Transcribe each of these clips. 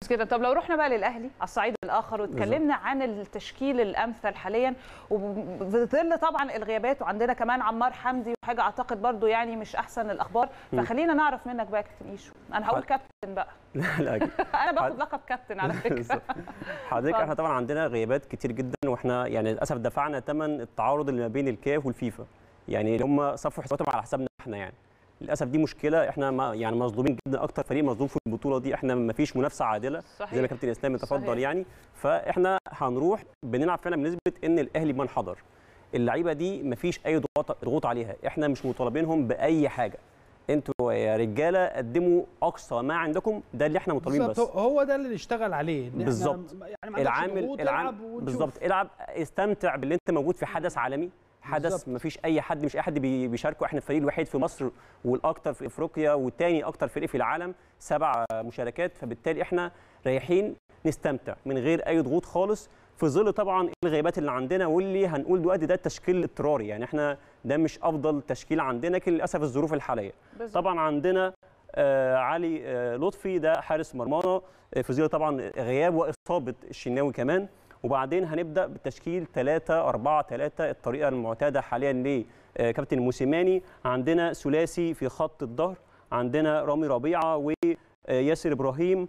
كده طب لو رحنا بقى للاهلي على الصعيد الاخر واتكلمنا عن التشكيل الامثل حاليا وفي ظل طبعا الغيابات وعندنا كمان عمار حمدي وحاجه اعتقد برضو يعني مش احسن الاخبار فخلينا نعرف منك بقى يا كابتن ايشو انا هقول حاضر. كابتن بقى لا لا أكيد. انا باخد حاضر. لقب كابتن على فكره بالظبط. حضرتك اتفضل. احنا طبعا عندنا غيابات كتير جدا واحنا يعني للاسف دفعنا ثمن التعارض اللي ما بين الكاف والفيفا يعني اللي هم صفوا حساباتهم على حسابنا احنا يعني للاسف دي مشكله احنا ما يعني مظلومين جدا اكتر فريق مظلوم في البطوله دي احنا ما فيش منافسه عادله صحيح زي ما كابتن اسلام تفضل صحيح. يعني فاحنا هنروح بنلعب فعلا بنسبه ان الاهلي من حضر اللعيبه دي ما فيش اي ضغوط ضغوط عليها احنا مش مطالبينهم باي حاجه انتوا يا رجاله قدموا اقصى ما عندكم ده اللي احنا مطالبين بس بالظبط هو ده اللي نشتغل عليه إن إحنا بالظبط. يعني ما عندكش العامل ضغوط، العامل العب ونشوف. بالظبط العب استمتع باللي انت موجود في حدث عالمي حدث بالظبط. ما فيش اي حد مش اي حد بي- بيشاركه احنا الفريق الوحيد في مصر والاكثر في افريقيا والثاني اكثر فريق في العالم سبع مشاركات فبالتالي احنا رايحين نستمتع من غير اي ضغوط خالص في ظل طبعا الغيبات اللي عندنا واللي هنقول دلوقتي ده التشكيل الاضطراري يعني احنا ده مش افضل تشكيل عندنا لكن للاسف الظروف الحاليه بالظبط. طبعا عندنا آه علي آه لطفي ده حارس مرمانا آه، في ظل طبعا غياب واصابه الشناوي كمان وبعدين هنبدا بالتشكيل 3 4 3 الطريقه المعتاده حاليا لكابتن موسيماني عندنا ثلاثي في خط الظهر عندنا رامي ربيعه وياسر ابراهيم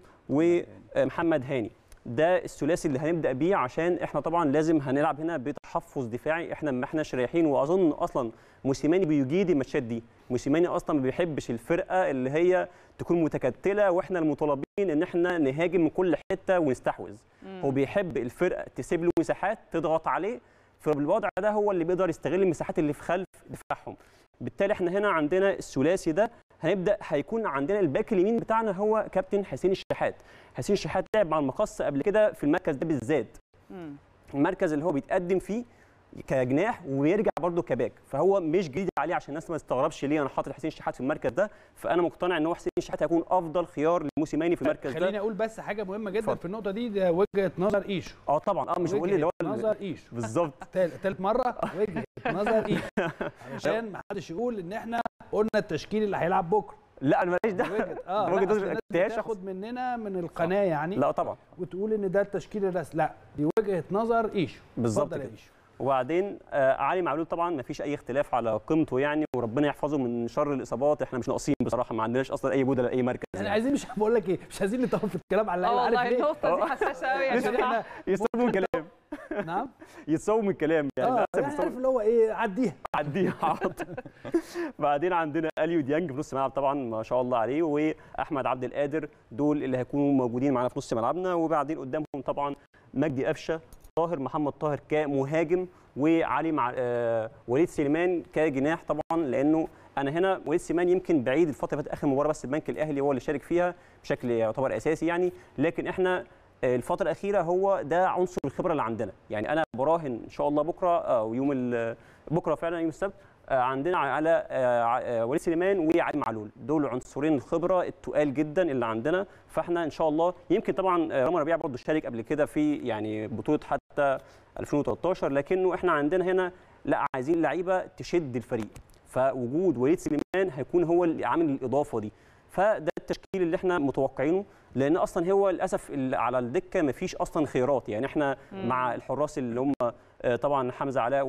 ومحمد هاني ده الثلاثي اللي هنبدا بيه عشان احنا طبعا لازم هنلعب هنا بتحفظ دفاعي احنا ما احناش رايحين واظن اصلا موسيماني بيجيد الماتشات دي موسيماني اصلا ما بيحبش الفرقه اللي هي تكون متكتله واحنا المطالبين ان احنا نهاجم من كل حته ونستحوذ هو بيحب الفرقه تسيب له مساحات تضغط عليه فبالوضع ده هو اللي بيقدر يستغل المساحات اللي في خلف دفاعهم بالتالي احنا هنا عندنا الثلاثي ده هنبدا هيكون عندنا الباك اليمين بتاعنا هو كابتن حسين الشحات حسين الشحات لعب مع المقص قبل كده في المركز ده بالذات مم. المركز اللي هو بيتقدم فيه كجناح ويرجع برده كباك فهو مش جديد عليه عشان الناس ما تستغربش ليه انا حاطط حسين الشحات في المركز ده فانا مقتنع ان هو حسين الشحات هيكون افضل خيار لموسيماني في المركز خليني ده اقول بس حاجه مهمه جدا اتفضل. في النقطه دي ده وجهه نظر ايشو اه طبعا اه مش بقول اللي هو وجهه ال- نظر ايشو بالظبط تالت تالت مره وجهه نظر ايشو علشان ما حدش يقول ان احنا قلنا التشكيل اللي هيلعب بكره لا انا ماليش دعوه وجهه اه وجهة لا، نظر أصل الناس اجتهاد بتاخد مننا من القناه يعني لا طبعا وتقول ان ده التشكيل الرسمي لا دي وجهه نظر ايشو بالظبط اتفضل يا كده. ايشو وبعدين آه علي معلول طبعا ما فيش اي اختلاف على قيمته يعني وربنا يحفظه من شر الاصابات احنا مش ناقصين بصراحه ما عندناش اصلا اي بدل اي مركز يعني يعني. عايزين مش بقول لك ايه مش عايزين نطول في الكلام على اه اللعيبه والله عارف ليه النقطه دي آه. حساسه قوي يا عشان جماعه احنا يتصابوا من الكلام نعم يتصابوا من الكلام يعني اه للاسف يعني يتصابوا- عارف اللي هو ايه عديها عديها حاضر بعدين عندنا اليو ديانج في نص الملعب طبعا ما شاء الله عليه واحمد عبد القادر دول اللي هيكونوا موجودين معانا في نص ملعبنا وبعدين قدامهم طبعا مجدي قفشه طاهر محمد طاهر كمهاجم وعلي مع آه وليد سليمان كجناح طبعا لانه انا هنا وليد سليمان يمكن بعيد الفتره اللي فاتت اخر مباراه بس البنك الاهلي هو اللي شارك فيها بشكل يعتبر اساسي يعني لكن احنا آه، الفتره الاخيره هو ده عنصر الخبره اللي عندنا يعني انا براهن ان شاء الله بكره او يوم ال- بكره فعلا يوم السبت آه، عندنا على آه، ع- آه، وليد سليمان وعلي معلول دول عنصرين الخبره التقال جدا اللي عندنا فاحنا ان شاء الله يمكن طبعا آه، رامي ربيع برضه شارك قبل كده في يعني بطوله حتى 2013 لكنه احنا عندنا هنا لا عايزين لعيبه تشد الفريق فوجود وليد سليمان هيكون هو اللي عامل الاضافه دي فده التشكيل اللي احنا متوقعينه لان اصلا هو للاسف ال- على الدكه مفيش اصلا خيارات يعني احنا مع الحراس اللي هم آه، طبعا حمزه علاء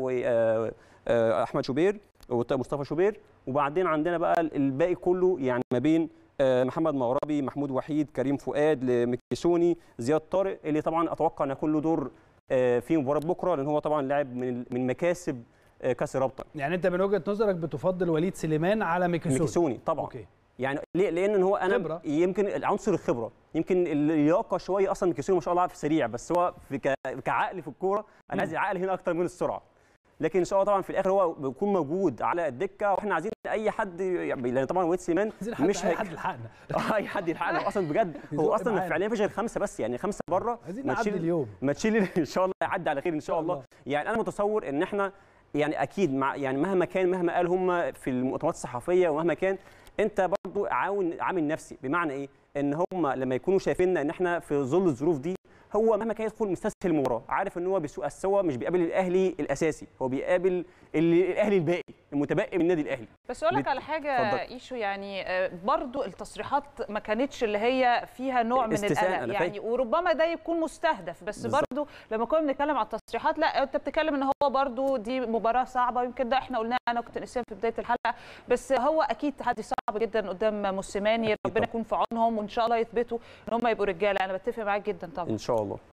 واحمد شوبير ومصطفى شوبير وبعدين عندنا بقى الباقي كله يعني ما بين آه، محمد مغربي محمود وحيد كريم فؤاد لمكيسوني زياد طارق اللي طبعا اتوقع ان يكون له دور آه، في مباراه بكره لان هو طبعا لاعب من من مكاسب آه، كاس الرابطه يعني انت من وجهه نظرك بتفضل وليد سليمان على ميكيسوني مكيسوني طبعا اوكي يعني ليه؟ لان هو انا خبرة. يمكن عنصر الخبره يمكن اللياقه شويه اصلا ميكيسوني ما شاء الله عارف سريع بس هو في ك... كعقل في الكوره انا عايز العقل هنا اكتر من السرعه لكن ان شاء الله طبعا في الاخر هو بيكون موجود على الدكه واحنا عايزين اي حد يعني لان طبعا وليد سليمان عايزين حد مش اي هي... حد يلحقنا آه، اي حد يلحقنا اصلا بجد هو يزق اصلا معانا. فعليا مفيش غير خمسه بس يعني خمسه بره عايزين ما نعدي تشيل- اليوم ما تشيل ان شاء الله يعدي على خير ان شاء شاء الله الله. يعني انا متصور ان احنا يعني اكيد مع يعني مهما كان مهما قال هم في المؤتمرات الصحفيه ومهما كان انت برضو عاون عامل نفسي بمعنى ايه ان هم لما يكونوا شايفيننا ان احنا في ظل الظروف دي هو مهما كان يدخل مستسهل المباراه عارف ان هو بيسوق السوا مش بيقابل الاهلي الاساسي هو بيقابل اللي الاهلي الباقي المتبقي من النادي الاهلي بس اقول لك بت- على حاجه اتفضل. ايشو يعني آه، برضو التصريحات ما كانتش اللي هي فيها نوع من استثناء، القلق أنا يعني فاهم. وربما ده يكون مستهدف بس بالظبط. برضو لما كنا بنتكلم على التصريحات لا انت بتتكلم ان هو برضو دي مباراه صعبه يمكن ده احنا قلناه انا كنت نسيان في بدايه الحلقه بس هو اكيد تحدي صعب جدا قدام موسيماني ربنا طبعا. يكون في عونهم وان شاء الله يثبتوا ان هم يبقوا رجاله انا بتفق معاك جدا طبعا ان شاء الله